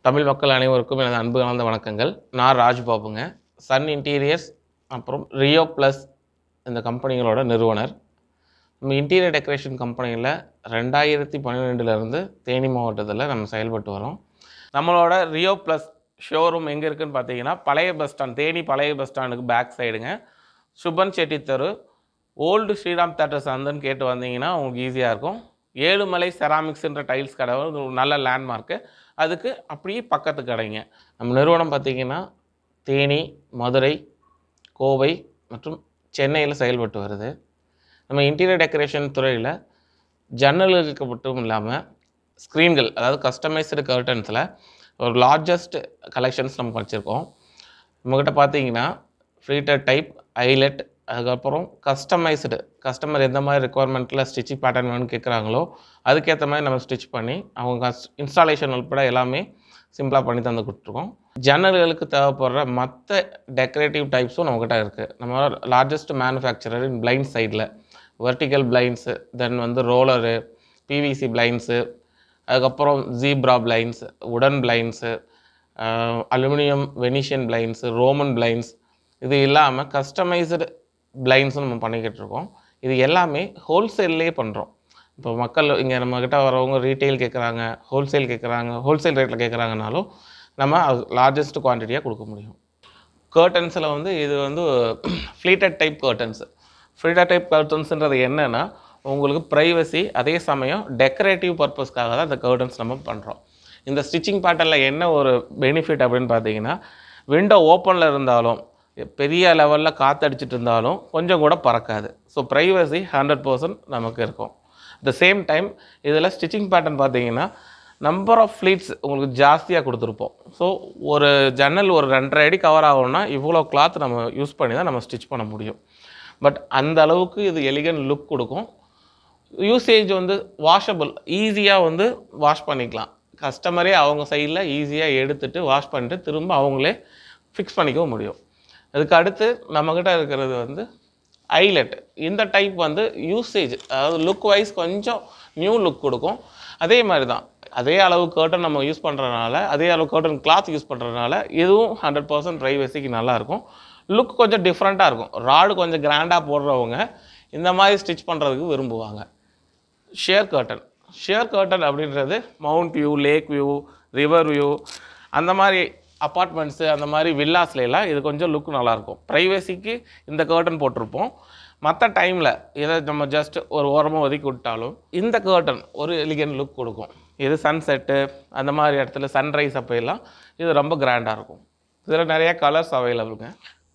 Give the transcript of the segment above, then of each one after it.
தமிழ் மக்கள் அனைவருக்கும் எனது அன்பு கலந்த வணக்கங்கள் நான் ராஜ்பாபுங்க சன் இன்டீரியர்ஸ் அப்புறம் ரியோ ப்ளஸ் இந்த கம்பெனிகளோட நிறுவனர் நம்ம இன்டீரியர் டெக்கரேஷன் கம்பெனியில் ரெண்டாயிரத்தி பன்னிரெண்டுலேருந்து தேனி மாவட்டத்தில் நம்ம செயல்பட்டு வரோம் நம்மளோட ரியோ ப்ளஸ் ஷோரூம் எங்கே இருக்குன்னு பார்த்தீங்கன்னா பழைய பஸ் ஸ்டாண்ட் தேனி பழைய பஸ் ஸ்டாண்டுக்கு பேக் சைடுங்க சுபன் செட்டி தெரு ஓல்டு ஸ்ரீராம் தேட்டர்ஸ் அந்தன்னு கேட்டு வந்தீங்கன்னா உங்களுக்கு ஈஸியாக இருக்கும் ஏழுமலை செராமிக்ஸ்ன்ற டைல்ஸ் கடை வந்து ஒரு நல்ல லேண்ட்மார்க்கு அதுக்கு அப்படியே பக்கத்து கடைங்க நம்ம நிறுவனம் பார்த்தீங்கன்னா தேனி மதுரை கோவை மற்றும் சென்னையில் செயல்பட்டு வருது நம்ம இன்டீரியர் டெக்கரேஷன் துறையில் ஜன்னல்களுக்கு மட்டும் இல்லாமல் ஸ்க்ரீன்கள் அதாவது கஸ்டமைஸ்டு கர்டன்ஸில் ஒரு லார்ஜஸ்ட் கலெக்ஷன்ஸ் நம்ம வச்சுருக்கோம் நம்மக்கிட்ட பார்த்தீங்கன்னா ஃப்ளீட்டர் டைப் ஐலெட் அதுக்கப்புறம் கஸ்டமைஸ்டு கஸ்டமர் எந்த மாதிரி ரெக்குவயர்மெண்ட்டில் ஸ்டிச்சிங் பேட்டர்ன் வேணும்னு கேட்குறாங்களோ அதுக்கேற்ற மாதிரி நம்ம ஸ்டிச் பண்ணி அவங்க கஸ் இன்ஸ்டாலேஷன் உட்பட எல்லாமே சிம்பிளாக பண்ணி தந்து கொடுத்துருக்கோம் ஜன்னல்களுக்கு தேவைப்படுற மற்ற டெக்கரேட்டிவ் டைப்ஸும் நம்மக்கிட்ட இருக்குது நம்ம லார்ஜஸ்ட் மேனுஃபேக்சரர் இன் பிளைண்ட் சைடில் வெர்டிக்கல் பிளைண்ட்ஸு தென் வந்து ரோலரு பிவிசி பிளைண்ட்ஸு அதுக்கப்புறம் ஜீப்ரா பிளைண்ட்ஸ் உடன் blinds aluminium Venetian blinds Roman blinds இது இல்லாமல் கஸ்டமைஸ்டு பிளைண்ட்ஸும் நம்ம பண்ணிக்கிட்டு இருக்கோம் இது எல்லாமே ஹோல்சேல்லே பண்ணுறோம் இப்போ மக்கள் இங்கே நம்மக்கிட்ட வரவங்க ரீட்டெயில் கேட்குறாங்க ஹோல்சேல் கேட்குறாங்க ஹோல்சேல் ரேட்டில் கேட்குறாங்கனாலும் நம்ம லார்ஜஸ்ட் குவான்டிட்டியாக கொடுக்க முடியும் கர்டன்ஸில் வந்து இது வந்து pleated type curtains pleated type கர்டன்ஸ்ன்றது என்னென்னா உங்களுக்கு ப்ரைவசி அதே சமயம் டெக்கரேட்டிவ் பர்பஸ்க்காக தான் இந்த கர்டன்ஸ் நம்ம பண்ணுறோம் இந்த ஸ்டிச்சிங் பேட்டர்னில் என்ன ஒரு பெனிஃபிட் அப்படின்னு பார்த்தீங்கன்னா விண்டோ ஓப்பனில் இருந்தாலும் பெரிய லெவலில் காற்றடிச்சிட்டு இருந்தாலும் கொஞ்சம் கூட பறக்காது ஸோ ப்ரைவசி ஹண்ட்ரட் பர்சன்ட் நமக்கு இருக்கும் த சேம் டைம் இதில் ஸ்டிச்சிங் பேட்டர்ன் பார்த்தீங்கன்னா நம்பர் ஆஃப் ஃப்ளீட்ஸ் உங்களுக்கு ஜாஸ்தியாக கொடுத்துருப்போம் ஸோ ஒரு ஜன்னல் ஒரு ரெண்டரை அடி கவர் ஆகணும்னா இவ்வளோ கிளாத் நம்ம யூஸ் பண்ணி தான் நம்ம ஸ்டிச் பண்ண முடியும் பட் அந்த அளவுக்கு இது எலிகன் லுக் கொடுக்கும் யூசேஜ் வந்து வாஷபிள் ஈஸியாக வந்து வாஷ் பண்ணிக்கலாம் கஸ்டமரே அவங்க சைடில் ஈஸியாக எடுத்துட்டு வாஷ் பண்ணிட்டு திரும்ப அவங்களே ஃபிக்ஸ் பண்ணிக்கவும் முடியும் அதுக்கு அடுத்து நம்மக்கிட்ட இருக்கிறது வந்து ஐலெட் இந்த டைப் வந்து யூசேஜ் அதாவது லுக் வைஸ் கொஞ்சம் நியூ லுக் கொடுக்கும் அதே மாதிரி தான் அதே அளவு கர்டன் நம்ம யூஸ் பண்ணுறதுனால அதே அளவு கர்டன் கிளாத் யூஸ் பண்ணுறதுனால இதுவும் ஹண்ட்ரட் பர்சன்ட் ப்ரைவசிக்கு நல்லாயிருக்கும் லுக் கொஞ்சம் டிஃப்ரெண்ட்டாக இருக்கும் ராடு கொஞ்சம் கிராண்டாக போடுறவங்க இந்த மாதிரி ஸ்டிச் பண்ணுறதுக்கு விரும்புவாங்க ஷேர் கர்டன் ஷேர் கர்டன் அப்படின்றது mount view lake view river view அந்த மாதிரி அப்பார்ட்மெண்ட்ஸு அந்த மாதிரி வில்லாஸ்லாம் இது கொஞ்சம் லுக் நல்லாயிருக்கும் ப்ரைவசிக்கு இந்த கர்டன் போட்டிருப்போம் மற்ற டைமில் இதை நம்ம ஜஸ்ட் ஒரு ஓரமாக ஒதுக்கி விட்டாலும் இந்த கர்டன் ஒரு எலிகன் லுக் கொடுக்கும் இது சன்செட்டு அந்த மாதிரி இடத்துல சன்ரைஸ் அப்போயெல்லாம் இது ரொம்ப கிராண்டாக இருக்கும் இதில் நிறைய கலர்ஸ் அவைலபிளுங்க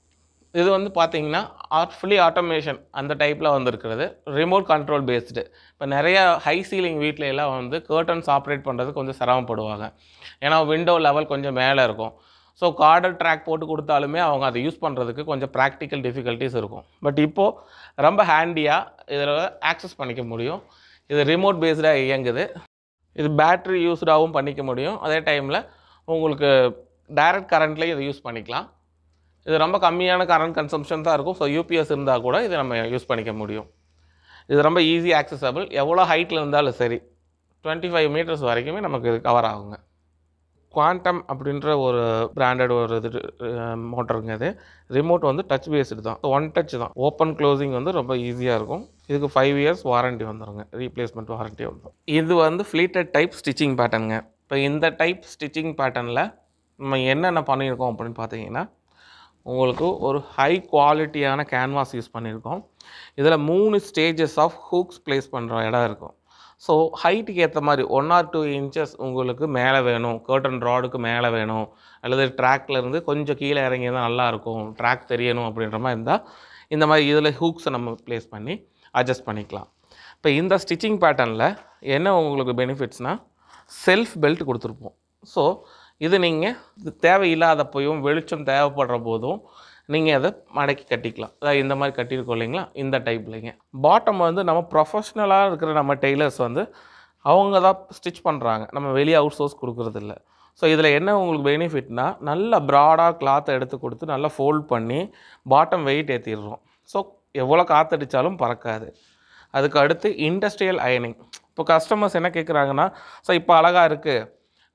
இது வந்து பார்த்தீங்கன்னா ஆட் ஃபுல்லி ஆட்டோமேஷன் அந்த டைப்பில் வந்துருக்கிறது ரிமோட் கண்ட்ரோல் பேஸ்டு இப்போ நிறைய ஹை சீலிங் வீட்ல எல்லாம் வந்து கர்டன்ஸ் ஆப்ரேட் பண்ணுறது கொஞ்சம் சிரமப்படுவாங்க ஏன்னா விண்டோ லெவல் கொஞ்சம் மேலே இருக்கும் ஸோ கார்டர் ட்ராக் போட்டு கொடுத்தாலுமே அவங்க அதை யூஸ் பண்ணுறதுக்கு கொஞ்சம் ப்ராக்டிக்கல் டிஃபிகல்ட்டிஸ் இருக்கும் பட் இப்போது ரொம்ப ஹேண்டியாக இதில் ஆக்சஸ் பண்ணிக்க முடியும் இது ரிமோட் பேஸ்டாக இயங்குது இது பேட்ரி யூஸ்டாகவும் பண்ணிக்க முடியும் அதே டைமில் உங்களுக்கு டைரக்ட் கரண்ட்லேயும் இதை யூஸ் பண்ணிக்கலாம் இது ரொம்ப கம்மியான கரண்ட் கன்சம்ஷன் தான் இருக்கும் ஸோ யூபிஎஸ் இருந்தால் கூட இதை நம்ம யூஸ் பண்ணிக்க முடியும் இது ரொம்ப ஈஸி ஆக்சசபிள் எவ்வளோ ஹைட்டில் இருந்தாலும் சரி டுவெண்ட்டி ஃபைவ் மீட்டர்ஸ் வரைக்குமே நமக்கு இது கவர் ஆகுங்க குவாண்டம் அப்படின்ற ஒரு பிராண்டட் ஒரு இது மோட்டருங்க இது ரிமோட் வந்து டச் பேஸ்டு தான் ஒன் டச் தான் ஓப்பன் க்ளோசிங் வந்து ரொம்ப ஈஸியாக இருக்கும் இதுக்கு ஃபைவ் இயர்ஸ் வாரண்ட்டி வந்துருங்க ரீப்ளேஸ்மெண்ட் வாரண்ட்டி வந்துடும் இது வந்து ஃப்ளீட்டட் டைப் ஸ்டிச்சிங் பேட்டர்னுங்க இப்போ இந்த டைப் ஸ்டிச்சிங் பேட்டர்னில் நம்ம என்னென்ன பண்ணியிருக்கோம் அப்படின்னு பார்த்தீங்கன்னா உங்களுக்கு ஒரு ஹை குவாலிட்டியான கேன்வாஸ் யூஸ் பண்ணியிருக்கோம் இதில் மூணு ஸ்டேஜஸ் ஆஃப் ஹூக்ஸ் ப்ளேஸ் பண்ணுற இடம் இருக்கும் ஸோ ஹைட்டுக்கு ஏற்ற மாதிரி ஒன் ஆர் டூ இன்ச்சஸ் உங்களுக்கு மேலே வேணும் கர்டன் ராடுக்கு மேலே வேணும் அல்லது ட்ராக்ல இருந்து கொஞ்சம் கீழே இறங்கி தான் நல்லாயிருக்கும் ட்ராக் தெரியணும் அப்படின்ற மாதிரி இருந்தால் இந்த மாதிரி இதில் ஹூக்ஸை நம்ம ப்ளேஸ் பண்ணி அட்ஜஸ்ட் பண்ணிக்கலாம் இப்போ இந்த ஸ்டிச்சிங் பேட்டர்னில் என்ன உங்களுக்கு பெனிஃபிட்ஸ்னால் செல்ஃப் பெல்ட் கொடுத்துருப்போம் ஸோ இது நீங்கள் இது தேவையில்லாதப்பையும் வெளிச்சம் தேவைப்படுற போதும் நீங்கள் அதை மடக்கி கட்டிக்கலாம் அதாவது இந்த மாதிரி கட்டியிருக்கோம் இல்லைங்களா இந்த டைப்லைங்க பாட்டம் வந்து நம்ம ப்ரொஃபஷ்னலாக இருக்கிற நம்ம டெய்லர்ஸ் வந்து அவங்க தான் ஸ்டிச் பண்ணுறாங்க நம்ம வெளியே அவுட் சோர்ஸ் கொடுக்குறதில்ல ஸோ இதில் என்ன உங்களுக்கு பெனிஃபிட்னா நல்ல ப்ராடாக கிளாத்தை எடுத்து கொடுத்து நல்லா ஃபோல்ட் பண்ணி பாட்டம் வெயிட் ஏற்றிடுறோம் ஸோ எவ்வளோ காற்றடிச்சாலும் பறக்காது அதுக்கு அடுத்து இண்டஸ்ட்ரியல் அயனிங் இப்போ கஸ்டமர்ஸ் என்ன கேட்குறாங்கன்னா ஸோ இப்போ அழகாக இருக்குது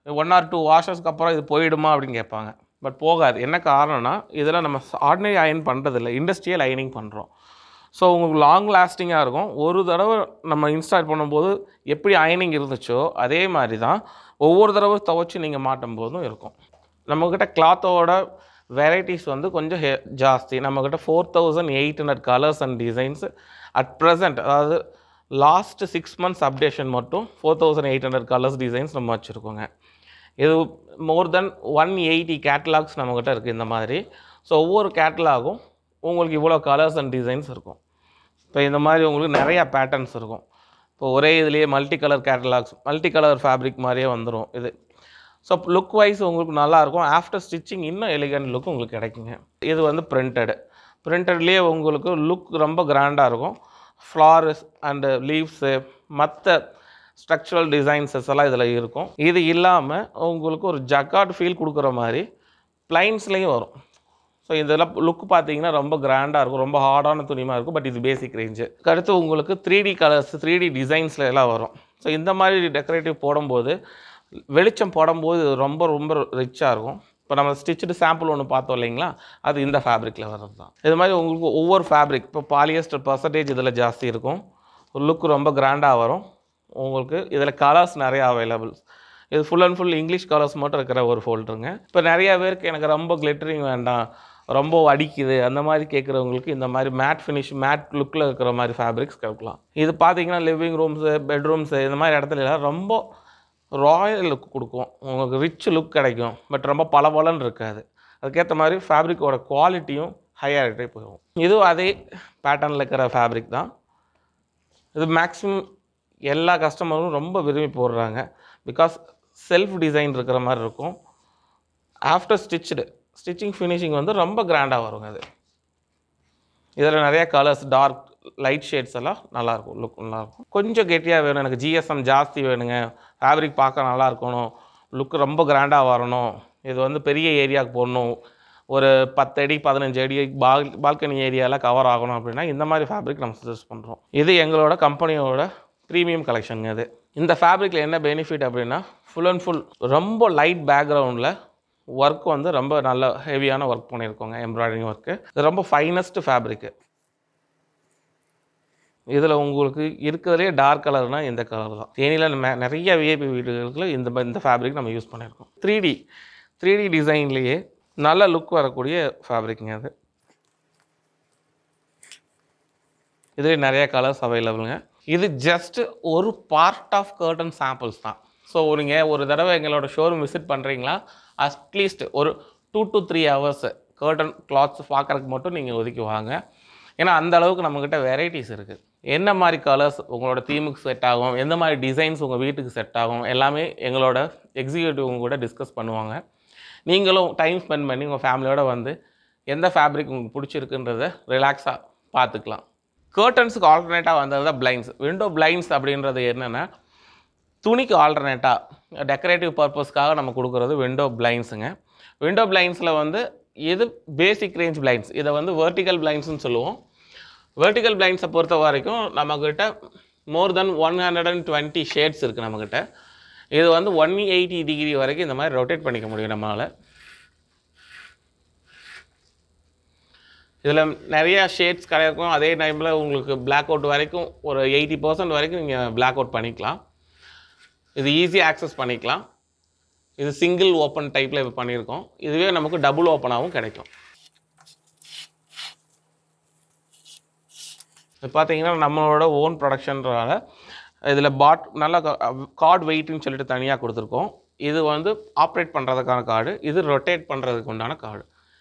ஒன் ஆர் டூ வாஷர்ஸ்க்கு அப்புறம் இது போயிடுமா அப்படின்னு கேட்பாங்க பட் போகாது என்ன காரணம்னா இதில் நம்ம ஆர்டினரி அயன் பண்ணுறதில்ல இண்டஸ்ட்ரியல் அயனிங் பண்ணுறோம் ஸோ உங்களுக்கு லாங் லாஸ்டிங்காக இருக்கும் ஒரு தடவை நம்ம இன்ஸ்டால் பண்ணும்போது எப்படி அயனிங் இருந்துச்சோ அதே மாதிரி தான் ஒவ்வொரு தடவை துவைச்சி நீங்கள் மாட்டும் போதும் இருக்கும் நம்மக்கிட்ட கிளாத்தோட வெரைட்டிஸ் வந்து கொஞ்சம் ஹெ ஜாஸ்தி நம்மக்கிட்ட four thousand eight hundred colours and designs at present அதாவது லாஸ்ட் சிக்ஸ் மந்த்ஸ் அப்டேஷன் மட்டும் four thousand eight hundred colours designs நம்ம வச்சுருக்கோங்க இது more than one eighty catalogues நம்மக்கிட்ட இருக்குது இந்த மாதிரி ஸோ ஒவ்வொரு கேட்லாகும் உங்களுக்கு இவ்வளோ கலர்ஸ் அண்ட் டிசைன்ஸ் இருக்கும் இப்போ இந்த மாதிரி உங்களுக்கு நிறையா பேட்டர்ன்ஸ் இருக்கும் இப்போ ஒரே இதுலேயே multi colour catalogues multi colour fabric மாதிரியே வந்துடும் இது ஸோ லுக் வைஸ் உங்களுக்கு நல்லாயிருக்கும் ஆஃப்டர் ஸ்டிச்சிங் இன்னும் எலிகண்ட் லுக் உங்களுக்கு கிடைக்குங்க இது வந்து பிரிண்டடு பிரிண்டட்லேயே உங்களுக்கு லுக் ரொம்ப கிராண்டாக இருக்கும் ஃப்ளார்ஸ் அண்டு லீவ்ஸு மற்ற ஸ்ட்ரக்சரல் டிசைன்ஸஸ் எல்லாம் இதில் இருக்கும் இது இல்லாமல் உங்களுக்கு ஒரு ஜக்கார்ட் ஃபீல் கொடுக்குற மாதிரி ப்ளைன்ஸ்லேயும் வரும் ஸோ இதெல்லாம் லுக் பார்த்தீங்கன்னா ரொம்ப கிராண்டாக இருக்கும் ரொம்ப ஹார்டான துணிமாக இருக்கும் பட் இது பேசிக் ரேஞ்சு அடுத்து உங்களுக்கு three D colours three D டிசைன்ஸில் எல்லாம் வரும் ஸோ இந்த மாதிரி டெக்கரேட்டிவ் போடும்போது வெளிச்சம் போடும்போது இது ரொம்ப ரொம்ப ரிச்சாக இருக்கும் இப்போ நம்ம ஸ்டிச்சுடு சாம்பிள் ஒன்று பார்த்தோம் இல்லைங்களா அது இந்த ஃபேப்ரிக்கில் வர்றது தான் இது மாதிரி உங்களுக்கு ஒவ்வொரு ஃபேப்ரிக் இப்போ பாலியஸ்டர் பர்சன்டேஜ் இதில் ஜாஸ்தி இருக்கும் லுக் ரொம்ப கிராண்டாக வரும் உங்களுக்கு இதில் கலர்ஸ் நிறையா அவைலபிள் இது full and full English colours மட்டும் இருக்கிற ஒரு ஃபோல்டருங்க இப்போ நிறைய பேருக்கு எனக்கு ரொம்ப கிளிட்டரிங் வேண்டாம் ரொம்ப அடிக்குது அந்த மாதிரி கேட்குறவங்களுக்கு இந்த மாதிரி மேட் ஃபினிஷ் மேட் லுக்கில் இருக்கிற மாதிரி ஃபேப்ரிக்ஸ் கேட்கலாம் இது பார்த்தீங்கன்னா லிவிங் ரூம்ஸு பெட்ரூம்ஸு இந்த மாதிரி இடத்துல எல்லாம் ரொம்ப ராயல் லுக் கொடுக்கும் உங்களுக்கு ரிச் லுக் கிடைக்கும் பட் ரொம்ப பளபளன்னு இருக்காது அதுக்கேற்ற மாதிரி ஃபேப்ரிக்கோட குவாலிட்டியும் ஹையாகிட்டே போகும் இதுவும் அதே பேட்டர்னில் இருக்கிற ஃபேப்ரிக் தான் இது மேக்ஸிமம் எல்லா கஸ்டமரும் ரொம்ப விரும்பி போடுறாங்க பிகாஸ் செல்ஃப் டிசைன் இருக்கிற மாதிரி இருக்கும் ஆஃப்டர் ஸ்டிச்சுடு ஸ்டிச்சிங் ஃபினிஷிங் வந்து ரொம்ப கிராண்டாக வருங்க அது இதில் நிறைய கலர்ஸ் டார்க் லைட் ஷேட்ஸ் எல்லாம் நல்லாயிருக்கும் லுக் நல்லாயிருக்கும் கொஞ்சம் கெட்டியாக வேணும் எனக்கு ஜிஎஸ்எம் ஜாஸ்தி வேணுங்க ஃபேப்ரிக் பார்க்க நல்லா இருக்கணும் லுக் ரொம்ப கிராண்டாக வரணும் இது வந்து பெரிய ஏரியாவுக்கு போடணும் ஒரு பத்து அடி பதினஞ்சு அடி பால் பால்கனி ஏரியாவில் கவர் ஆகணும் அப்படின்னா இந்த மாதிரி ஃபேப்ரிக் நம்ம சஜஸ்ட் பண்ணுறோம் இது எங்களோட கம்பெனியோட ப்ரீமியம் கலெக்ஷனுங்க இது இந்த ஃபேப்ரிக்கில் என்ன பெனிஃபிட் அப்படின்னா ஃபுல் அண்ட் ஃபுல் ரொம்ப லைட் பேக்ரவுண்டில் ஒர்க் வந்து ரொம்ப நல்ல ஹெவியான ஒர்க் பண்ணியிருக்கோங்க எம்ப்ராய்டரிங் ஒர்க்கு இது ரொம்ப ஃபைனஸ்ட் ஃபேப்ரிக்கு இதில் உங்களுக்கு இருக்கிறதுலே டார்க் கலர்னால் இந்த கலர் தான் தேனியில் நம்ம நிறைய விஐபி வீடுகளுக்கு இந்த ம- இந்த ஃபேப்ரிக் நம்ம யூஸ் பண்ணியிருக்கோம் த்ரீ டி த்ரீ டி டிசைன்லேயே நல்ல லுக் வரக்கூடிய ஃபேப்ரிக்ங்க அது இதுலேயே நிறைய கலர்ஸ் அவைலபிளுங்க இது ஜஸ்ட் ஒரு பார்ட் ஆஃப் கர்டன் சாம்பிள்ஸ் தான் ஸோ நீங்கள் ஒரு தடவை எங்களோட ஷோரூம் விசிட் பண்ணுறீங்களா அட்லீஸ்ட் ஒரு two to three hours curtain clothes பார்க்குறதுக்கு மட்டும் நீங்கள் ஒதுக்கி வாங்க ஏன்னா அந்த அளவுக்கு நம்மக்கிட்ட வெரைட்டிஸ் இருக்குது என்ன மாதிரி கலர்ஸ் உங்களோட தீமுக்கு செட் ஆகும் எந்த மாதிரி டிசைன்ஸ் உங்கள் வீட்டுக்கு செட் ஆகும் எல்லாமே எங்களோட எக்ஸிக்யூட்டிவ் கூட டிஸ்கஸ் பண்ணுவாங்க நீங்களும் டைம் ஸ்பெண்ட் பண்ணி உங்கள் ஃபேமிலியோட வந்து எந்த ஃபேப்ரிக் உங்களுக்கு பிடிச்சிருக்குன்றத ரிலாக்ஸாக பார்த்துக்கலாம் கர்டன்ஸுக்கு ஆல்டர்னேட்டாக வந்தது தான் பிளைண்ட்ஸ் விண்டோ பிளைண்ட்ஸ் அப்படின்றது என்னென்னா துணிக்கு ஆல்டர்னேட்டாக டெக்கரேட்டிவ் பர்பஸ்க்காக நம்ம கொடுக்குறது விண்டோ பிளைண்ட்ஸுங்க விண்டோ பிளைண்ட்ஸில் வந்து இது பேசிக் ரேஞ்ச் பிளைண்ட்ஸ் இதை வந்து வெர்டிக்கல் பிளைண்ட்ஸ்னு சொல்லுவோம் வெர்டிக்கல் பிளைண்ட்ஸை பொறுத்த வரைக்கும் நம்மக்கிட்ட more than one hundred and twenty shades இருக்குது நம்மக்கிட்ட இது வந்து ஒன் எயிட்டி டிகிரி வரைக்கும் இந்த மாதிரி ரொட்டேட் பண்ணிக்க முடியும் நம்மளால் இதில் நிறைய ஷேட்ஸ் கிடைக்கும் அதே டைமில் உங்களுக்கு Black அவுட் வரைக்கும் ஒரு எயிட்டி பர்சன்ட் வரைக்கும் நீங்கள் Black அவுட் பண்ணிக்கலாம் இது ஈஸியாக ஆக்சஸ் பண்ணிக்கலாம் இது சிங்கிள் ஓப்பன் டைப்பில் இப்போ பண்ணியிருக்கோம் இதுவே நமக்கு டபுள் ஓப்பனாகவும் கிடைக்கும் இது பார்த்தீங்கன்னா நம்மளோட ஓன் ப்ரொடக்ஷன்றனால இதில் பாட் நல்ல கார்டு வெயிட்னு சொல்லிட்டு தனியாக கொடுத்துருக்கோம் இது வந்து ஆப்ரேட் பண்ணுறதுக்கான கார்டு இது ரொட்டேட் பண்ணுறதுக்கு உண்டான கார்டு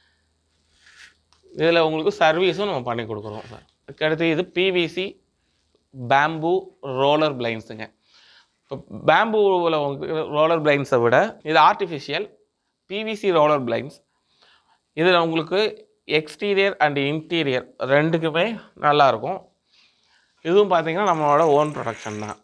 இதில் உங்களுக்கு சர்வீஸும் நம்ம பண்ணி கொடுக்குறோம் சார் அதுக்கடுத்து இது பிவிசி பேம்பு ரோலர் பிளைன்ஸுங்க இப்போ பேம்பூவில் உங்களுக்கு ரோலர் பிளைன்ஸை விட இது ஆர்டிஃபிஷியல் பிவிசி ரோலர் பிளைன்ஸ் இதில் உங்களுக்கு எக்ஸ்டீரியர் அண்ட் இன்டீரியர் ரெண்டுக்குமே நல்லாயிருக்கும் இதுவும் பார்த்தீங்கன்னா நம்மளோட ஓன் ப்ரொடக்ஷன் தான்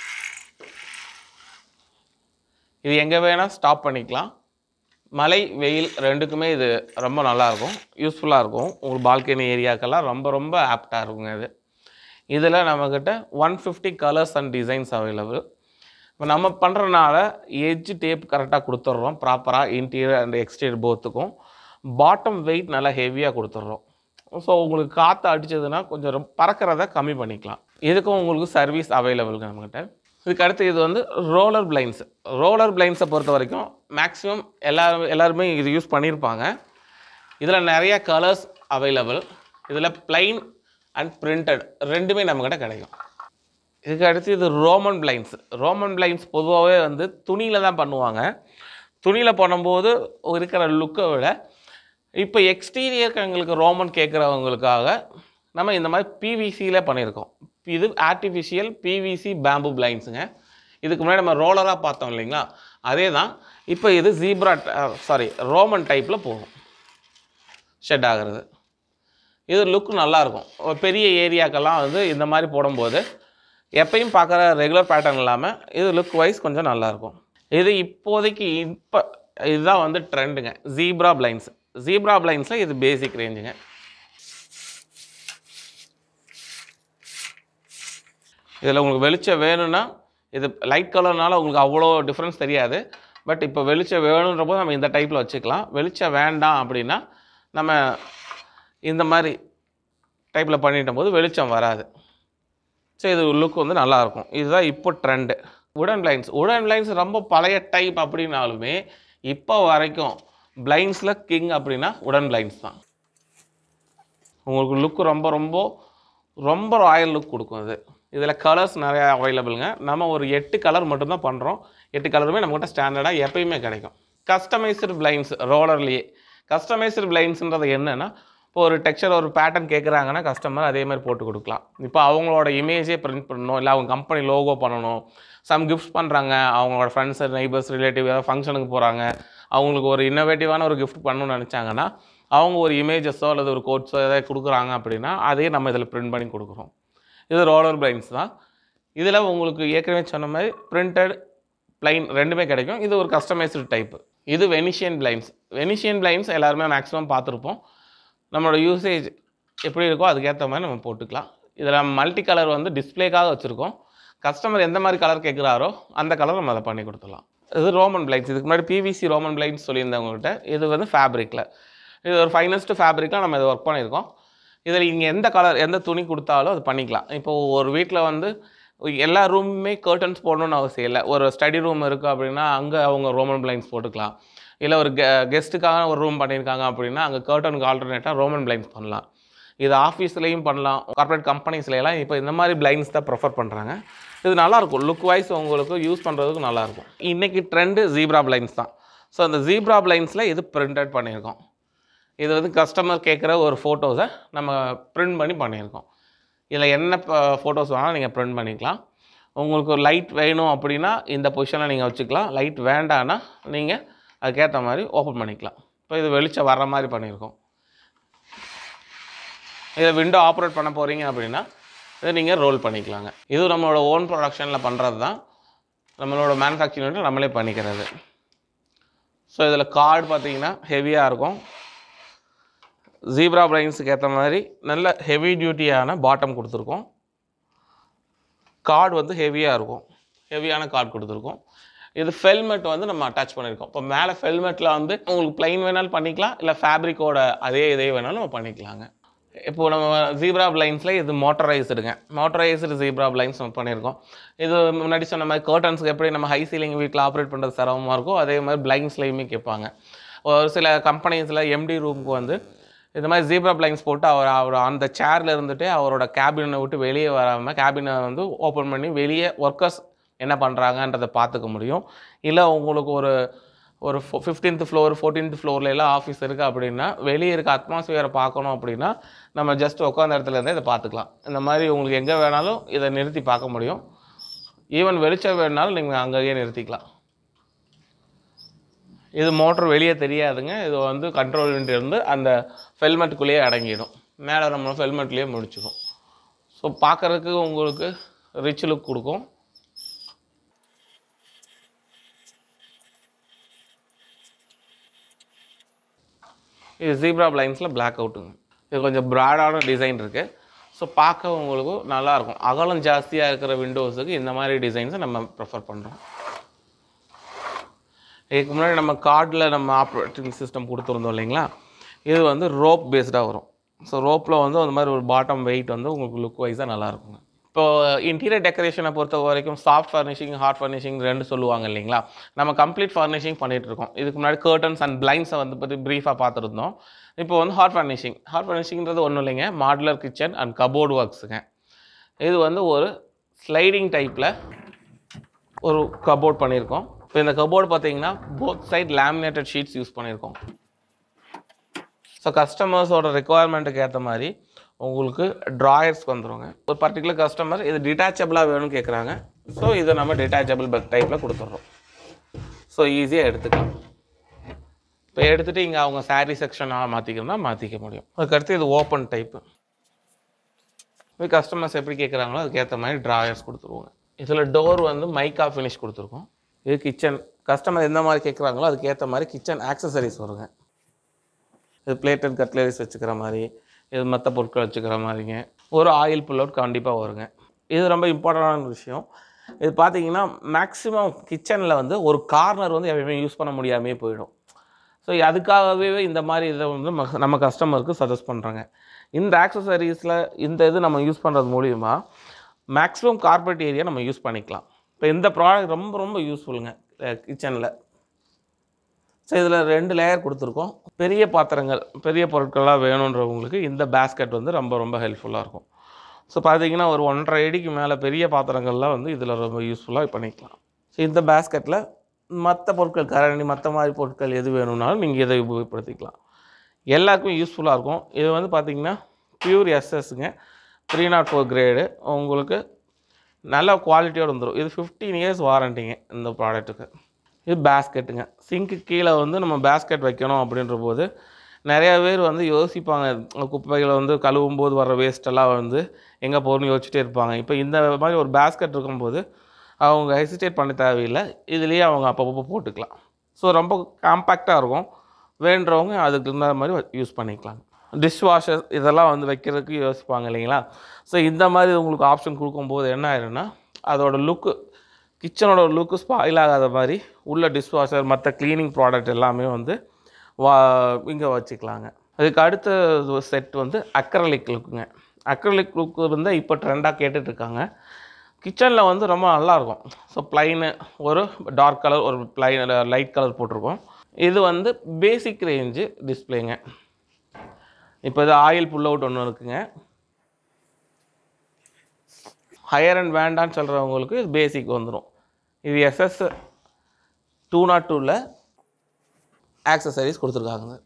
இது எங்கே வேணால் ஸ்டாப் பண்ணிக்கலாம் மழை வெயில் ரெண்டுக்குமே இது ரொம்ப நல்லாயிருக்கும் யூஸ்ஃபுல்லாக இருக்கும் உங்களுக்கு பால்கனி ஏரியாக்கெல்லாம் ரொம்ப ரொம்ப ஆப்டாக இருக்குங்க இது இதில் நம்மக்கிட்ட one fifty colours and designs available இப்போ நம்ம பண்ணுறனால எட்ஜ் டேப் கரெக்டாக கொடுத்துட்றோம் ப்ராப்பராக இன்டீரியர் அண்ட் எக்ஸ்டீரியர் போத்துக்கும் பாட்டம் வெயிட் நல்லா ஹெவியாக கொடுத்துட்றோம் ஸோ உங்களுக்கு காற்று அடிச்சதுன்னா கொஞ்சம் ரொம்ப பறக்கிறத கம்மி பண்ணிக்கலாம் இதுக்கும் உங்களுக்கு சர்வீஸ் அவைலபிள்ங்க நம்மக்கிட்ட இதுக்கு அடுத்து இது வந்து ரோலர் பிளைன்ஸ் ரோலர் பிளைன்ஸை பொறுத்த வரைக்கும் மேக்ஸிமம் எல்லாரும் எல்லாருமே இது யூஸ் பண்ணியிருப்பாங்க இதில் நிறைய கலர்ஸ் அவைலபிள் இதில் plain அண்ட் printed ரெண்டுமே நம்மக்கிட்ட கிடைக்கும் இதுக்கு அடுத்து இது ரோமன் பிளைன்ஸ் ரோமன் பிளைன்ஸ் பொதுவாகவே வந்து துணியில் தான் பண்ணுவாங்க துணியில் பண்ணும்போது இருக்கிற லுக்கை விட இப்போ எக்ஸ்டீரியருக்கு எங்களுக்கு ரோமன் கேட்குறவங்களுக்காக நம்ம இந்த மாதிரி பிவிசியில் பண்ணியிருக்கோம் இது ஆர்டிஃபிஷியல் பிவிசி பேம்பு பிளைன்ஸுங்க இதுக்கு முன்னாடி நம்ம ரோலராக பார்த்தோம் இல்லைங்களா அதே தான் இப்போ இது ஜீப்ரா சாரி ரோமன் டைப்பில் போகும் ஷெட் ஆகிறது இது லுக் நல்லாயிருக்கும் ஒரு பெரிய ஏரியாக்கெல்லாம் வந்து இந்த மாதிரி போடும்போது எப்பயும் பார்க்குற ரெகுலர் பேட்டர்ன் இல்லாமல் இது லுக் வைஸ் கொஞ்சம் நல்லாயிருக்கும் இது இப்போதைக்கு இப்போ இதுதான் வந்து ட்ரெண்டுங்க ஜீப்ரா பிளைன்ஸ் ஜீப்ரா பிளைன்ஸில் இது பேசிக் ரேஞ்சுங்க இதில் உங்களுக்கு வெளிச்சம் வேணும்னா இது லைட் கலர்னால உங்களுக்கு அவ்வளோ டிஃப்ரென்ஸ் தெரியாது பட் இப்போ வெளிச்சம் வேணுன்றப்போ நம்ம இந்த டைப்பில் வச்சுக்கலாம் வெளிச்சம் வேண்டாம் அப்படின்னா நம்ம இந்த மாதிரி டைப்பில் பண்ணிட்டும் போது வெளிச்சம் வராது ஸோ இது லுக் வந்து நல்லாயிருக்கும் இதுதான் இப்போ ட்ரெண்டு உடன் பிளைன்ஸ் உடன் பிளைன்ஸ் ரொம்ப பழைய டைப் அப்படின்னாலுமே இப்போ வரைக்கும் பிளைன்ஸில் கிங் அப்படின்னா உடன் பிளைன்ஸ் தான் உங்களுக்கு லுக் ரொம்ப ரொம்ப ரொம்ப ராயல் லுக் கொடுக்கும் இது இதில் கலர்ஸ் நிறையா அவைலபிளுங்க நம்ம ஒரு எட்டு கலர் மட்டும்தான் பண்ணுறோம் எட்டு கலருமே நம்மகிட்ட ஸ்டாண்டர்டாக எப்பயுமே கிடைக்கும் கஸ்டமைஸ்டு பிளைன்ஸ் ரோலர்லேயே கஸ்டமைஸ்டு பிளைன்ஸ்ன்றது என்னென்னா இப்போ ஒரு டெக்ஸ்சர் ஒரு பேட்டர்ன் கேட்குறாங்கன்னா கஸ்டமர் அதே மாதிரி போட்டு கொடுக்கலாம் இப்போ அவங்களோட இமேஜே பிரிண்ட் பண்ணணும் இல்லை அவங்க கம்பெனி லோகோ பண்ணணும் சம் கிஃப்ட்ஸ் பண்ணுறாங்க அவங்களோட ஃப்ரெண்ட்ஸ் நெய்பர்ஸ் ரிலேட்டிவ் ஏதாவது ஃபங்க்ஷனுக்கு போகிறாங்க அவங்களுக்கு ஒரு இன்னோவேட்டிவான ஒரு gift பண்ணணும்னு நினச்சாங்கன்னா அவங்க ஒரு இமேஜஸோ அல்லது ஒரு கோட்ஸோ ஏதாவது கொடுக்குறாங்க அப்படின்னா அதையே நம்ம இதில் பிரிண்ட் பண்ணி கொடுக்குறோம் இது ரோலர் பிளைன்ஸ் தான் இதில் உங்களுக்கு ஏற்கனவே சொன்ன மாதிரி பிரிண்டட் பிளைன் ரெண்டுமே கிடைக்கும் இது ஒரு கஸ்டமைஸ்டு டைப் இது வெனிஷியன் பிளைன்ஸ் வெனிஷியன் பிளைன்ஸ் எல்லாருமே மேக்ஸிமம் பார்த்துருப்போம் நம்மளோட யூசேஜ் எப்படி இருக்கோ அதுக்கேற்ற மாதிரி நம்ம போட்டுக்கலாம் இதில் மல்டி கலர் வந்து டிஸ்ப்ளேக்காக வச்சுருக்கோம் கஸ்டமர் எந்த மாதிரி கலர் கேட்குறாரோ அந்த கலர் நம்ம அதை பண்ணி கொடுத்துடலாம் இது ரோமன் பிளைன்ஸ் இதுக்கு முன்னாடி பிவிசி ரோமன் பிளைன்ஸ் சொல்லியிருந்தவங்ககிட்ட இது வந்து ஃபேப்ரிக்கில் இது ஒரு ஃபைனஸ்ட் ஃபேப்ரிக்கில் நம்ம இதை ஒர்க் பண்ணியிருக்கோம் இதில் இங்கே எந்த கலர் எந்த துணி கொடுத்தாலும் அது பண்ணிக்கலாம் இப்போ ஒரு வீட்டில் வந்து எல்லா ரூமுமே கர்டன்ஸ் போடணும்னு அவசியம் இல்லை ஒரு ஸ்டடி ரூம் இருக்குது அப்படின்னா அங்கே அவங்க ரோமன் பிளைன்ஸ் போட்டுக்கலாம் இல்லை ஒரு கெ கெஸ்ட்டுக்காக ஒரு ரூம் பண்ணியிருக்காங்க அப்படின்னா அங்கே கர்டனுக்கு ஆல்டர்னேட்டாக ரோமன் பிளைன்ஸ் பண்ணலாம் இது ஆஃபீஸ்லேயும் பண்ணலாம் கார்ப்பரேட் கம்பெனிஸ்லாம் இப்போ இந்த மாதிரி பிளைன்ஸ் தான் ப்ரிஃபர் பண்ணுறாங்க இது நல்லாயிருக்கும் லுக் வைஸ் உங்களுக்கு யூஸ் பண்ணுறதுக்கு நல்லாயிருக்கும் இன்றைக்கி ட்ரெண்டு ஜீப்ரா பிளைன்ஸ் தான் ஸோ அந்த ஜீப்ரா பிளைன்ஸில் இது பிரிண்டட் பண்ணியிருக்கோம் இது வந்து கஸ்டமர் கேட்குற ஒரு ஃபோட்டோஸை நம்ம பிரிண்ட் பண்ணி பண்ணியிருக்கோம் இதில் என்ன ஃபோட்டோஸ் வேணாலும் நீங்கள் பிரிண்ட் பண்ணிக்கலாம் உங்களுக்கு ஒரு லைட் வேணும் அப்படின்னா இந்த பொசிஷனில் நீங்கள் வச்சுக்கலாம் லைட் வேண்டான்னா நீங்கள் அதுக்கேற்ற மாதிரி ஓப்பன் பண்ணிக்கலாம் இப்போ இது வெளிச்சம் வர்ற மாதிரி பண்ணியிருக்கோம் இதை விண்டோ ஆப்ரேட் பண்ண போகிறீங்க அப்படின்னா இதை நீங்கள் ரோல் பண்ணிக்கலாங்க இது நம்மளோட ஓன் ப்ரொடக்ஷனில் பண்ணுறது தான் நம்மளோட மேனுஃபேக்சரிங் நம்மளே பண்ணிக்கிறது ஸோ இதில் கார்டு பார்த்தீங்கன்னா ஹெவியாக இருக்கும் ஜீப்ரா பிரைன்ஸுக்கு ஏற்ற மாதிரி நல்ல ஹெவி டியூட்டியான பாட்டம் கொடுத்துருக்கோம் கார்டு வந்து ஹெவியாக இருக்கும் ஹெவியான கார்டு கொடுத்துருக்கோம் இது ஃபெல்மெட் வந்து நம்ம அட்டாச் பண்ணியிருக்கோம் இப்போ மேலே ஃபெல்மெட்டில் வந்து உங்களுக்கு plain வேணாலும் பண்ணிக்கலாம் இல்லை ஃபேப்ரிக்கோட அதே இதே வேணாலும் நம்ம பண்ணிக்கலாங்க இப்போ நம்ம ஜீப்ரா பிளைன்ஸில் இது மோட்டரைஸ்டுங்க மோட்டரைஸ்டு ஜீப்ரா பிளைன்ஸ் நம்ம பண்ணியிருக்கோம் இது முன்னாடி சொன்ன மாதிரி கர்டன்ஸ்க்கு எப்படி நம்ம ஹை சீலிங் வீட்டில் ஆப்ரேட் பண்ணுறது சிரமமாக இருக்கோ அதே மாதிரி பிளைன்ஸ்லையுமே கேட்பாங்க ஒரு சில கம்பெனிஸில் எம்டி ரூமுக்கு வந்து இந்த மாதிரி ஜீப்ரா பிளைன்ஸ் போட்டு அவர் அவர் அந்த சேரில் இருந்துட்டு அவரோட கேபினை விட்டு வெளியே வராமல் கேபினை வந்து ஓப்பன் பண்ணி வெளியே ஒர்க்கர்ஸ் என்ன பண்ணுறாங்கன்றதை பார்த்துக்க முடியும் இல்லை உங்களுக்கு ஒரு ஒரு ஃபிஃப்டீன்த் ஃப்ளோர் ஃபோர்டீன்த் ஃப்ளோர்ல எல்லாம் ஆஃபீஸ் இருக்குது அப்படின்னா வெளியே இருக்க அட்மாஸ்பியரை பார்க்கணும் அப்படின்னா நம்ம ஜஸ்ட் உட்காந்த இடத்துல இருந்தே இதை பார்த்துக்கலாம் இந்த மாதிரி உங்களுக்கு எங்கே வேணாலும் இதை நிறுத்தி பார்க்க முடியும் ஈவன் வெளிச்சம் வேணாலும் நீங்கள் அங்கேயே நிறுத்திக்கலாம் இது மோட்டர் வெளியே தெரியாதுங்க இது வந்து கண்ட்ரோல் யூனிட் இருந்து அந்த ஃபெல்மெட்டுக்குள்ளேயே அடங்கிடும் மேலே நம்ம ஃபெல்மெட்லேயே முடிச்சிடும் ஸோ பார்க்குறதுக்கு உங்களுக்கு ரிச் லுக் கொடுக்கும் இது ஜீப்ரா பிளைன்ஸில் பிளாக் அவுட்டுங்க இது கொஞ்சம் ப்ராடான டிசைன் இருக்குது ஸோ பார்க்க உங்களுக்கு நல்லாயிருக்கும் அகலம் ஜாஸ்தியாக இருக்கிற விண்டோஸுக்கு இந்த மாதிரி டிசைன்ஸை நம்ம ப்ரிஃபர் பண்ணுறோம் இதுக்கு முன்னாடி நம்ம கார்டில் நம்ம ஆப்ரேட்டிங் சிஸ்டம் கொடுத்துருந்தோம் இல்லைங்களா இது வந்து ரோப் பேஸ்டாக வரும் ஸோ ரோப்பில் வந்து அந்த மாதிரி ஒரு பாட்டம் வெயிட் வந்து உங்களுக்கு லுக் வைஸாக நல்லாயிருக்குங்க இப்போ இன்டீரியர் டெக்கரேஷனை பொறுத்த வரைக்கும் சாஃப்ட் ஃபர்னிஷிங் ஹார்ட் ஃபர்னிஷிங் ரெண்டு சொல்லுவாங்க இல்லைங்களா நம்ம கம்ப்ளீட் ஃபர்னிஷிங் பண்ணிட்டு இருக்கோம் இதுக்கு முன்னாடி கர்டன்ஸ் அண்ட் பிளைண்ட்ஸை வந்து பற்றி ப்ரீஃபாக பார்த்துருந்தோம் இப்போ வந்து ஹார்ட் ஃபர்னிஷிங் ஹார்ட் ஃபர்னிஷிங்கிறது ஒன்றும் இல்லைங்க மாடுலர் கிச்சன் அண்ட் கபோர்டு ஒர்க்ஸுங்க இது வந்து ஒரு ஸ்லைடிங் டைப்பில் ஒரு கபோர்ட் பண்ணியிருக்கோம் இப்போ இந்த கபோர்டு பார்த்தீங்கன்னா both side laminated sheets use பண்ணியிருக்கோம் ஸோ கஸ்டமர்ஸோட ரெக்குவயர்மெண்ட்டுக்கு ஏற்ற மாதிரி உங்களுக்கு ட்ராயர்ஸ் வந்துருங்க ஒரு பர்டிகுலர் கஸ்டமர் இது டிட்டாச்சபிளாக வேணும்னு கேட்குறாங்க ஸோ இதை நம்ம டிட்டாச்சபிள் பெட் டைப்பில் கொடுத்துட்றோம் ஸோ ஈஸியாக எடுத்துக்கலாம் இப்போ எடுத்துகிட்டு இங்கே அவங்க saree செக்ஷனாக மாற்றிக்கணும்னா மாற்றிக்க முடியும் அதுக்கடுத்து இது ஓப்பன் டைப்பு இப்போ கஸ்டமர்ஸ் எப்படி கேட்குறாங்களோ அதுக்கேற்ற மாதிரி ட்ராயர்ஸ் கொடுத்துருவோங்க இதில் டோர் வந்து மைக்கா ஃபினிஷ் கொடுத்துருக்கோம் இது கிச்சன் கஸ்டமர் எந்த மாதிரி கேட்குறாங்களோ அதுக்கேற்ற மாதிரி கிச்சன் ஆக்சசரிஸ் வருங்க இது பிளேட்டட் கட்லரிஸ் வச்சுக்கிற மாதிரி இது மற்ற பொருட்கள் வச்சுக்கிற மாதிரிங்க ஒரு ஆயில் புல் அவுட் கண்டிப்பாக வருங்க இது ரொம்ப இம்பார்ட்டண்டான விஷயம் இது பார்த்தீங்கன்னா மேக்ஸிமம் கிச்சனில் வந்து ஒரு கார்னர் வந்து எப்பயுமே யூஸ் பண்ண முடியாமே போயிடும் ஸோ அதுக்காகவே இந்த மாதிரி இதை வந்து ம- நம்ம கஸ்டமருக்கு சஜஸ்ட் பண்ணுறாங்க இந்த ஆக்சசரிஸில் இந்த இது நம்ம யூஸ் பண்ணுறது மூலிமா மேக்ஸிமம் கார்பரேட் ஏரியா நம்ம யூஸ் பண்ணிக்கலாம் இப்போ இந்த ப்ராடக்ட் ரொம்ப ரொம்ப யூஸ்ஃபுல்லுங்க கிச்சனில் ஸோ இதில் ரெண்டு லேயர் கொடுத்துருக்கோம் பெரிய பாத்திரங்கள் பெரிய பொருட்கள்லாம் வேணுன்றவங்களுக்கு இந்த பேஸ்கெட் வந்து ரொம்ப ரொம்ப ஹெல்ப்ஃபுல்லாக இருக்கும் ஸோ பார்த்தீங்கன்னா ஒரு ஒன்றரை அடிக்கு மேலே பெரிய பாத்திரங்கள்லாம் வந்து இதில் ரொம்ப யூஸ்ஃபுல்லாக பண்ணிக்கலாம் ஸோ இந்த பேஸ்கெட்டில் மற்ற பொருட்கள் கரண்டி மற்ற மாதிரி பொருட்கள் எது வேணும்னாலும் நீங்கள் இதை உபயோகப்படுத்திக்கலாம் எல்லாருக்கும் யூஸ்ஃபுல்லாக இருக்கும் இது வந்து பார்த்தீங்கன்னா பியூர் எஸ்எஸ்ங்க த்ரீ நாட் ஃபோர் கிரேடு உங்களுக்கு நல்ல குவாலிட்டியோடு வந்துடும் இது ஃபிஃப்டீன் இயர்ஸ் வாரண்டிங்க இந்த ப்ராடக்ட்டுக்கு இது பேஸ்கெட்டுங்க சிங்க்கு கீழே வந்து நம்ம பேஸ்கெட் வைக்கணும் அப்படின்ற போது நிறைய பேர் வந்து யோசிப்பாங்க குப்பைகளை வந்து கழுவும் போது வர வேஸ்ட்டெல்லாம் வந்து எங்கே போகணும்னு யோசிச்சுட்டே இருப்பாங்க இப்போ இந்த மாதிரி ஒரு பேஸ்கெட் இருக்கும்போது அவங்க ஹெசிடேட் பண்ண தேவையில்லை இதுலேயே அவங்க அப்பப்போ போட்டுக்கலாம் ஸோ ரொம்ப காம்பேக்டாக இருக்கும் வேண்டுறவங்க அதுக்கு தகுந்த மாதிரி யூஸ் பண்ணிக்கலாம் டிஷ் வாஷர் இதெல்லாம் வந்து வைக்கிறதுக்கு யோசிப்பாங்க இல்லைங்களா ஸோ இந்த மாதிரி உங்களுக்கு ஆப்ஷன் கொடுக்கும்போது என்ன ஆயிரும்னா அதோட லுக்கு கிச்சனோட லுக்கு ஸ்பாயில் ஆகாத மாதிரி உள்ள டிஷ் வாஷர் மற்ற க்ளீனிங் ப்ராடக்ட் எல்லாமே வந்து வா இங்கே வச்சுக்கலாங்க அதுக்கு அடுத்த செட் வந்து அக்ரலிக் லுக்குங்க அக்ரலிக் லுக் இருந்தால் இப்போ ட்ரெண்டாக கேட்டுட்ருக்காங்க கிச்சனில் வந்து ரொம்ப நல்லாயிருக்கும் ஸோ ப்ளைனு ஒரு டார்க் கலர் ஒரு ப்ளைன் லைட் கலர் போட்டிருக்கோம் இது வந்து பேசிக் ரேஞ்சு டிஸ்பிளேங்க இப்போ இது ஆயில் புல் அவுட் ஒன்று இருக்குங்க ஹையர் அண்ட் வேண்டான்னு சொல்கிறவங்களுக்கு இது பேசிக் வந்துடும் இது எஸ்எஸ் டூ நாட் டூவில் ஆக்சசரிஸ் கொடுத்துருக்காங்க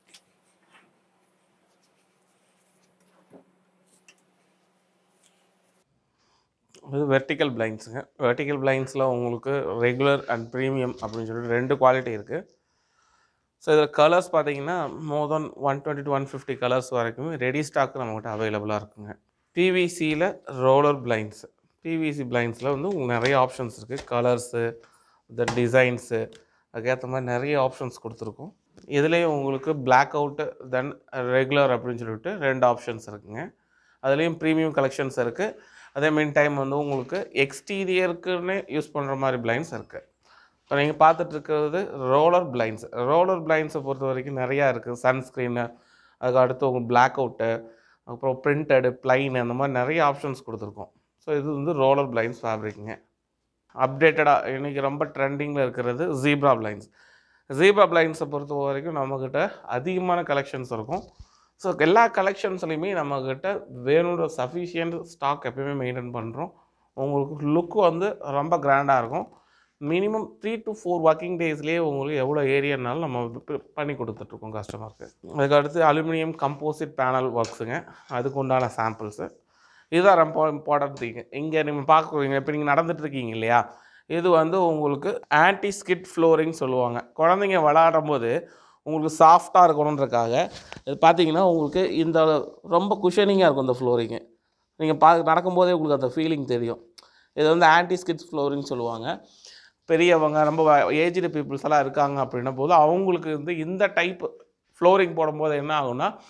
இது வெர்டிக்கல் பிளைண்ட்ஸுங்க வெர்டிக்கல் பிளைண்ட்ஸில் உங்களுக்கு ரெகுலர் அண்ட் ப்ரீமியம் அப்படின்னு சொல்லிட்டு ரெண்டு குவாலிட்டி இருக்குது ஸோ இதில் கலர்ஸ் பார்த்தீங்கன்னா more than one twenty to one fifty colours வரைக்குமே ரெடி ஸ்டாக் நம்மகிட்ட அவைலபிளாக இருக்குங்க பிவிசியில் ரோலர் பிளைண்ட்ஸ் பிவிசி பிளைண்ட்ஸில் வந்து உங்களுக்கு நிறைய ஆப்ஷன்ஸ் இருக்குது கலர்ஸு இந்த டிசைன்ஸு அதுக்கேற்ற மாதிரி நிறைய ஆப்ஷன்ஸ் கொடுத்துருக்கோம் இதுலேயும் உங்களுக்கு பிளாக் அவுட்டு தென் ரெகுலர் அப்படின்னு சொல்லிட்டு ரெண்டு ஆப்ஷன்ஸ் இருக்குங்க அதுலேயும் ப்ரீமியம் கலெக்ஷன்ஸ் இருக்குது அதே மீன் டைம் வந்து உங்களுக்கு எக்ஸ்டீரியருக்குன்னு யூஸ் பண்ணுற மாதிரி பிளைண்ட்ஸ் இருக்குது இப்போ நீங்கள் பார்த்துட்டு இருக்கிறது ரோலர் பிளைண்ட்ஸ் ரோலர் பிளைண்ட்ஸை பொறுத்த வரைக்கும் நிறையா இருக்குது சன்ஸ்க்ரீனு அதுக்கு அடுத்து உங்களுக்கு பிளாக் அவுட்டு அப்புறம் பிரிண்டடு பிளைன் அந்த மாதிரி நிறைய ஆப்ஷன்ஸ் கொடுத்துருக்கோம் ஸோ இது வந்து ரோலர் பிளைண்ட்ஸ் ஃபேப்ரிக்குங்க அப்டேட்டடாக இன்றைக்கி ரொம்ப ட்ரெண்டிங்கில் இருக்கிறது ஜீப்ரா பிளைண்ட்ஸ் ஜீப்ரா பிளைண்ட்ஸை பொறுத்த வரைக்கும் நம்மக்கிட்ட அதிகமான கலெக்ஷன்ஸ் இருக்கும் ஸோ எல்லா கலெக்ஷன்ஸ்லையுமே நம்மக்கிட்ட வேணுன்ற சஃபிஷியன்ட் ஸ்டாக் எப்பயுமே மெயின்டைன் பண்ணுறோம் உங்களுக்கு லுக் வந்து ரொம்ப கிராண்டாக இருக்கும் minimum three to four working டேஸ்லேயே உங்களுக்கு எவ்வளோ ஏரியானாலும் நம்ம ப- பண்ணி கொடுத்துட்ருக்கோம் கஸ்டமருக்கு அதுக்கு அடுத்து அலுமினியம் கம்போசிட் பேனல் ஒர்க்ஸுங்க அதுக்கு உண்டான சாம்பிள்ஸு இதுதான் ரொம்ப இம்பார்ட்டன்ட் திங் இங்கே நீங்கள் பார்க்குறீங்க இப்போ நீங்கள் நடந்துட்டு இருக்கீங்க இல்லையா இது வந்து உங்களுக்கு ஆன்டி ஸ்கிட் ஃப்ளோரிங் சொல்லுவாங்க குழந்தைங்க விளையாடும் போது உங்களுக்கு சாஃப்டாக இருக்கணுன்றக்காக இது பார்த்தீங்கன்னா உங்களுக்கு இந்த ரொம்ப குஷனிங்காக இருக்கும் இந்த ஃப்ளோரிங்கு நீங்கள் பா நடக்கும்போதே உங்களுக்கு அந்த ஃபீலிங் தெரியும் இது வந்து ஆன்டி ஸ்கிட்ஸ் ஃப்ளோரிங் சொல்லுவாங்க பெரியவங்க ரொம்ப ஏஜ்டு பீப்புள்ஸ் எல்லாம் இருக்காங்க அப்படின்னும் போது அவங்களுக்கு வந்து இந்த டைப் ஃப்ளோரிங் போடும்போது என்ன ஆகும்னா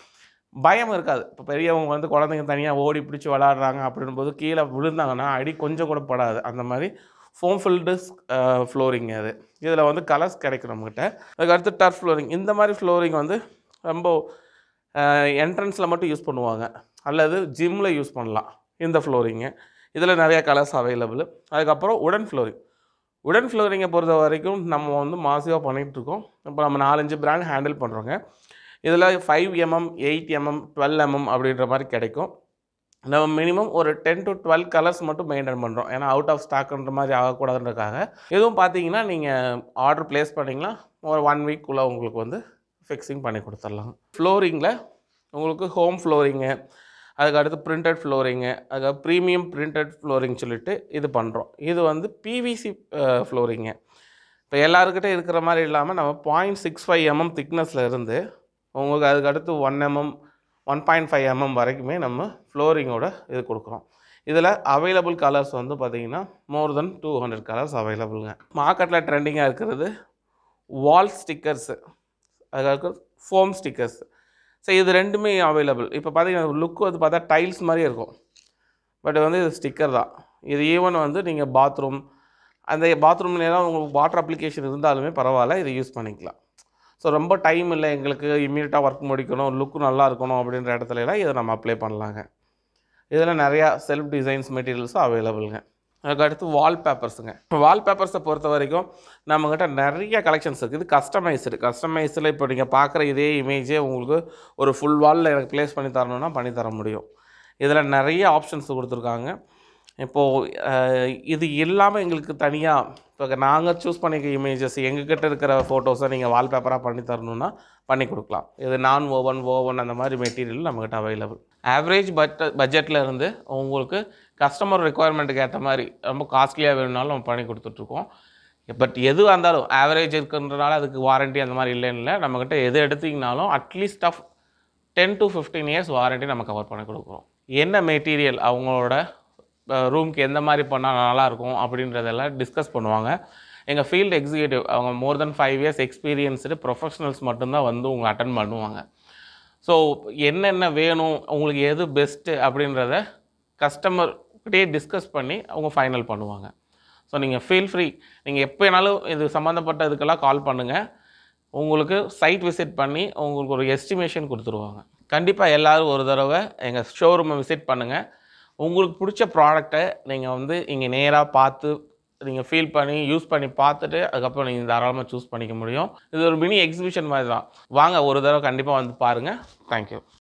பயம் இருக்காது இப்போ பெரியவங்க வந்து குழந்தைங்க தனியாக ஓடி பிடிச்சி விளாட்றாங்க அப்படின்போது கீழே விழுந்தாங்கன்னா அடி கொஞ்சம் கூட படாது அந்த மாதிரி ஃபோம் ஃபில்டு ஃப்ளோரிங் அது இதில் வந்து கலர்ஸ் கிடைக்கும் நம்மகிட்ட அதுக்கு அடுத்து டர்ஃப் ஃப்ளோரிங் இந்த மாதிரி ஃப்ளோரிங் வந்து ரொம்ப என்ட்ரன்ஸில் மட்டும் யூஸ் பண்ணுவாங்க அல்லது ஜிம்மில் யூஸ் பண்ணலாம் இந்த ஃப்ளோரிங்கு இதில் நிறைய கலர்ஸ் அவைலபிள் அதுக்கப்புறம் உடன் ஃப்ளோரிங் உடன் ஃப்ளோரிங்கை பொறுத்த வரைக்கும் நம்ம வந்து மாசிவாக பண்ணிகிட்ருக்கோம் இப்போ நம்ம நாலஞ்சு பிராண்ட் ஹேண்டில் பண்ணுறோங்க இதில் five mm eight mm twelve mm அப்படின்ற மாதிரி கிடைக்கும் நம்ம மினிமம் ஒரு டென் டு டுவெல் கலர்ஸ் மட்டும் மெயின்டைன் பண்ணுறோம் ஏன்னா அவுட் ஆஃப் ஸ்டாக்ன்ற மாதிரி ஆகக்கூடாதுன்றக்காக எதுவும் பார்த்தீங்கன்னா நீங்கள் ஆர்டர் ப்ளேஸ் பண்ணிங்கன்னா ஒரு ஒன் வீக்குள்ளே உங்களுக்கு வந்து ஃபிக்ஸிங் பண்ணி கொடுத்துடலாம் ஃப்ளோரிங்கில் உங்களுக்கு ஹோம் ஃப்ளோரிங்கு அதுக்கு அடுத்து பிரிண்டட் ஃப்ளோரிங்கு அதுக்கு ப்ரீமியம் பிரிண்டட் ஃப்ளோரிங் சொல்லிட்டு இது பண்ணுறோம் இது வந்து பிவிசி ஃப்ளோரிங்கு இப்போ எல்லாருக்கிட்ட இருக்கிற மாதிரி இல்லாமல் நம்ம பாயிண்ட் சிக்ஸ் ஃபைவ் எம்எம் திக்னஸில் இருந்து உங்களுக்கு அதுக்கு அடுத்து one mm one point five mm வரைக்குமே நம்ம ஃப்ளோரிங்கோட இது கொடுக்குறோம் இதில் அவைலபிள் கலர்ஸ் வந்து பார்த்திங்கன்னா more than two hundred colours அவைலபிளுங்க மார்க்கெட்டில் ட்ரெண்டிங்காக இருக்கிறது வால் ஸ்டிக்கர்ஸு அதுக்கு ஃபோம் ஸ்டிக்கர்ஸ் ஸோ இது ரெண்டுமே அவைலபிள் இப்போ பார்த்தீங்கன்னா லுக் வந்து பார்த்தா டைல்ஸ் மாதிரியே இருக்கும் பட் வந்து இது ஸ்டிக்கர் தான் இது ஈவன் வந்து நீங்கள் பாத்ரூம் அந்த பாத்ரூம்லாம் உங்களுக்கு வாட்டர் அப்ளிகேஷன் இருந்தாலுமே பரவாயில்ல இதை யூஸ் பண்ணிக்கலாம் ஸோ ரொம்ப டைம் இல்லை எங்களுக்கு இம்மீடியட்டாக ஒர்க் முடிக்கணும் லுக்கு நல்லா இருக்கணும் அப்படின்ற இடத்துல எல்லாம் இதை நம்ம அப்ளை பண்ணலாங்க இதில் நிறையா செல்ஃப் டிசைன்ஸ் மெட்டீரியல்ஸும் அவைலபிளுங்க அதுக்கு அடுத்து வால்பேப்பர்ஸுங்க வால்பேப்பர்ஸை பொறுத்த வரைக்கும் நம்மக்கிட்ட நிறைய கலெக்ஷன்ஸ் இருக்குது இது கஸ்டமைஸ்டு கஸ்டமைஸில் இப்போ நீங்கள் பார்க்குற இதே இமேஜே உங்களுக்கு ஒரு ஃபுல் வாலில் எனக்கு ப்ளேஸ் பண்ணி தரணும்னா பண்ணி தர முடியும் இதில் நிறைய ஆப்ஷன்ஸ் கொடுத்துருக்காங்க இப்போது இது இல்லாமல் எங்களுக்கு தனியாக இப்போ நாங்கள் சூஸ் பண்ணிக்க இமேஜஸ் எங்ககிட்ட இருக்கிற ஃபோட்டோஸை நீங்கள் வால்பேப்பராக பண்ணி தரணுன்னா பண்ணி கொடுக்கலாம் இது நான் ஓவன் ஓவன் அந்த மாதிரி மெட்டீரியல் நம்மக்கிட்ட அவைலபிள் ஆவரேஜ் பட்ஜெட் பட்ஜெட்டில் இருந்து உங்களுக்கு கஸ்டமர் ரெக்குவயர்மெண்ட்டுக்கு ஏற்ற மாதிரி ரொம்ப காஸ்ட்லியாக வேணும்னாலும் நம்ம பண்ணி கொடுத்துட்ருக்கோம் பட் எதுவாக இருந்தாலும் ஆவரேஜ் இருக்குன்றனால அதுக்கு வாரண்ட்டி அந்த மாதிரி இல்லைன்னு இல்லை நம்மக்கிட்ட எது எடுத்திங்கனாலும் atleast of ten to fifteen years warranty நம்ம கவர் பண்ணி கொடுக்குறோம் என்ன மெட்டீரியல் அவங்களோட ரூம்க்கு எந்த மாதிரி பண்ணால் நல்லாயிருக்கும் அப்படின்றதெல்லாம் டிஸ்கஸ் பண்ணுவாங்க எங்கள் ஃபீல்டு எக்ஸிக்யூட்டிவ் அவங்க more than five years experienced professionals மட்டும்தான் வந்து உங்களை அட்டன் பண்ணுவாங்க ஸோ என்னென்ன வேணும் உங்களுக்கு எது பெஸ்ட்டு அப்படின்றத கஸ்டமர்கிட்டயே டிஸ்கஸ் பண்ணி அவங்க ஃபைனல் பண்ணுவாங்க ஸோ நீங்கள் ஃபீல் ஃப்ரீ நீங்கள் எப்போ வேணாலும் இது சம்மந்தப்பட்ட இதுக்கெல்லாம் கால் பண்ணுங்கள் உங்களுக்கு சைட் விசிட் பண்ணி உங்களுக்கு ஒரு எஸ்டிமேஷன் கொடுத்துருவாங்க கண்டிப்பாக எல்லோரும் ஒரு தடவை எங்கள் ஷோரூமை விசிட் பண்ணுங்கள் உங்களுக்கு பிடிச்ச ப்ராடக்டை நீங்கள் வந்து இங்கே நேராக பார்த்து நீங்கள் ஃபீல் பண்ணி யூஸ் பண்ணி பார்த்துட்டு அதுக்கப்புறம் நீங்கள் தாராளமாக சூஸ் பண்ணிக்க முடியும் இது ஒரு மினி எக்ஸிபிஷன் மாதிரி தான் வாங்க ஒரு தடவை கண்டிப்பாக வந்து பாருங்கள் தேங்க்யூ